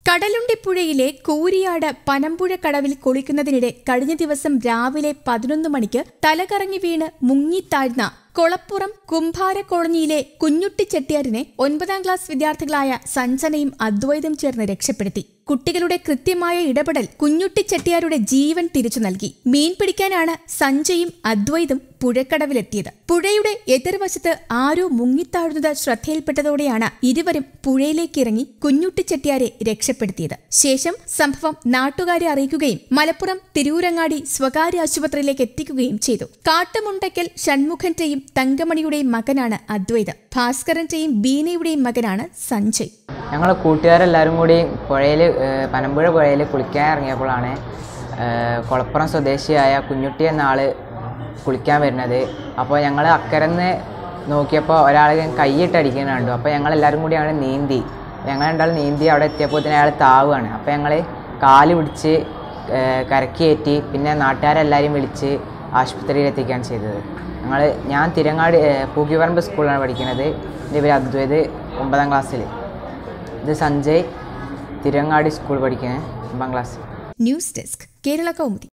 കടലുണ്ടിപ്പുഴയിലെ കൂരിയാട് പനമ്പുഴ കടവിൽ കുളിക്കുന്നതിനിടെ കഴിഞ്ഞ ദിവസം രാവിലെ പതിനൊന്ന് മണിക്ക് തലകറങ്ങി വീണ് മുങ്ങിത്താഴ്ന്ന കൊളപ്പുറം കുംഭാര കോളനിയിലെ കുഞ്ഞുട്ടി ചെട്ടിയാരിനെ ഒൻപതാം ക്ലാസ് വിദ്യാർത്ഥികളായ സഞ്ജനയും അദ്വൈതും ചേർന്ന് രക്ഷപ്പെടുത്തി കുട്ടികളുടെ കൃത്യമായ ഇടപെടൽ കുഞ്ഞുട്ടി ചെട്ടിയാരുടെ ജീവൻ തിരിച്ചു നൽകി മീൻ പിടിക്കാനാണ് സഞ്ജയും അദ്വൈതും പുഴക്കടവിലെത്തിയത് പുഴയുടെ എതിർവശത്ത് ആരോ മുങ്ങിത്താഴുന്നത് ശ്രദ്ധയിൽപ്പെട്ടതോടെയാണ് ഇരുവരും പുഴയിലേക്ക് ഇറങ്ങി കുഞ്ഞുട്ടി ചെട്ടിയാരെ രക്ഷപ്പെടുത്തിയത് ശേഷം സംഭവം നാട്ടുകാരെ അറിയിക്കുകയും മലപ്പുറം തിരൂരങ്ങാടി സ്വകാര്യ ആശുപത്രിയിലേക്ക് എത്തിക്കുകയും ചെയ്തു കാട്ടുമുണ്ടയ്ക്കൽ ഷൺമുഖന്റെയും തങ്കമണിയുടെയും മകനാണ് അദ്വൈത് ഭാസ്കരന്റെയും ബീനയുടെയും മകനാണ് സഞ്ജയ് ഞങ്ങൾ കൂട്ടുകാരെല്ലാവരും കൂടി പുഴയിൽ പനമ്പുഴ പുഴയിൽ കുളിക്കാൻ ഇറങ്ങിയപ്പോഴാണ് ഏഹ്, കൊളപ്പുറം സ്വദേശിയായ കുഞ്ഞുട്ടി എന്ന ആൾ കുളിക്കാൻ വരുന്നത് അപ്പോൾ ഞങ്ങൾ അക്കരന്ന് നോക്കിയപ്പോൾ ഒരാൾ കൈയിട്ടടിക്കുന്നത് കണ്ടു അപ്പോൾ ഞങ്ങളെല്ലാവരും കൂടി ഞങ്ങൾ നീന്തി ഞങ്ങൾ രണ്ടാൾ നീന്തി അവിടെ എത്തിയപ്പോൾ തന്നെ അയാൾ താവുകയാണ് അപ്പോൾ ഞങ്ങൾ കാല് പിടിച്ച് ഏഹ്, കരക്ക് കയറ്റി പിന്നെ നാട്ടുകാരെല്ലാവരും വിളിച്ച് ആശുപത്രിയിൽ എത്തിക്കുകയാണ് ചെയ്തത് ഞങ്ങൾ ഞാൻ തിരങ്ങാടി ഏഹ്, പൂക്കിപ്പറമ്പ് സ്കൂളിലാണ് പഠിക്കുന്നത് എൻ്റെ പേര് അദ്വൈത് ഒമ്പതാം ക്ലാസ്സിൽ ഇത് സഞ്ജയ് തിരങ്ങാടി സ്കൂൾ പഠിക്കുന്നത് ഒമ്പതാം class news desk Kerala Kaumudi